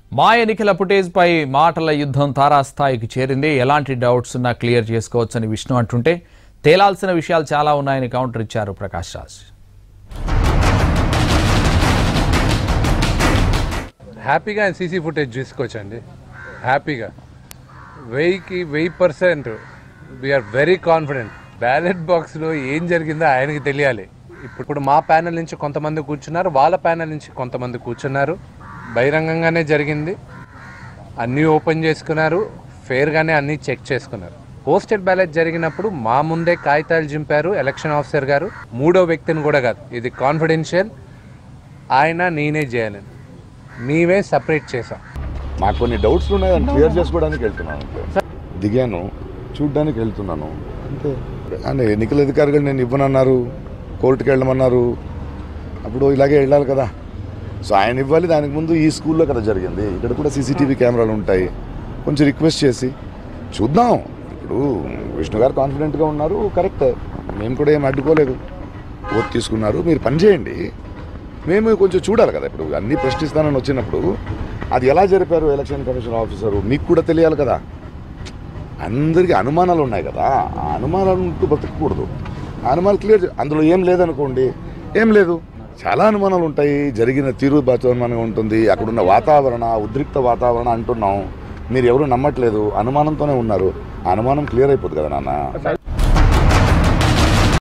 మా ఎన్నికల ఫుటేజ్పై మాటల యుద్ధం తారాస్థాయికి చేరింది ఎలాంటి డౌట్స్ ఉన్నా క్లియర్ చేసుకోవచ్చని విష్ణు అంటుంటే తేలాల్సిన విషయాలు చాలా ఉన్నాయని కౌంటర్ ఇచ్చారు ప్రకాష్ రాజ్ హ్యాపీగా ఆయన సీసీ ఫుటేజ్ చూసుకోవచ్చండి హ్యాపీగా వెయ్యికి వెయ్యి percent we are very confident ballot బాక్స్లో ఏం జరిగిందో ఆయనకి తెలియాలి ఇప్పుడు ఇప్పుడు మా ప్యానెల్ నుంచి కొంతమంది కూర్చున్నారు వాళ్ళ ప్యానెల్ నుంచి కొంతమంది కూర్చున్నారు బహిరంగంగానే జరిగింది అన్నీ ఓపెన్ చేసుకున్నారు ఫేర్గానే అన్నీ చెక్ చేసుకున్నారు పోస్టల్ బ్యాలెట్ జరిగినప్పుడు మా ముందే కాగితాలు చింపారు ఎలక్షన్ ఆఫీసర్ గారు మూడో వ్యక్తిని కూడా కాదు ఇది కాన్ఫిడెన్షియల్ ఆయన నేనే చేయాలని మేమే సపరేట్ చేసాం మాకు కొన్ని డౌట్స్ ఉన్నాయి అని క్లియర్ చేసుకోవడానికి వెళ్తున్నాను అంతే. దిగాను చూడ్డానికి వెళ్తున్నాను అంతే అంటే ఎన్నికల అధికారులు నేను ఇవ్వనన్నారు కోర్టుకి వెళ్ళమన్నారు అప్పుడు ఇలాగే వెళ్ళాలి కదా సో ఆయన ఇవ్వాలి దానికి ముందు ఈ స్కూల్లో కదా జరిగింది ఇక్కడ కూడా సీసీటీవీ కెమెరాలు ఉంటాయి కొంచెం రిక్వెస్ట్ చేసి చూద్దాం ఇప్పుడు విష్ణు గారు కాన్ఫిడెంట్గా ఉన్నారు కరెక్ట్ మేము కూడా ఏం అడ్డుకోలేదు ఓట్ తీసుకున్నారు మీరు పని చేయండి మేము కొంచెం చూడాలి కదా ఇప్పుడు అన్ని ప్రశ్నిస్తానని వచ్చినప్పుడు అది ఎలా జరిపారు ఎలక్షన్ కమిషన్ ఆఫీసరు మీకు కూడా తెలియాలి కదా అందరికీ అనుమానాలు ఉన్నాయి కదా ఆ అనుమానాలు ఉంటూ బతకకూడదు ఆ అనుమానాలు క్లియర్ అందులో ఏం లేదనుకోండి ఏం లేదు చాలా అనుమానాలు ఉంటాయి జరిగిన తీరు అనుమానంగా ఉంటుంది అక్కడున్న వాతావరణ ఉద్రిక్త వాతావరణం అంటున్నాం మీరు ఎవరు నమ్మట్లేదు అనుమానంతోనే ఉన్నారు ఆ అనుమానం క్లియర్ అయిపోతుంది కదా నాన్న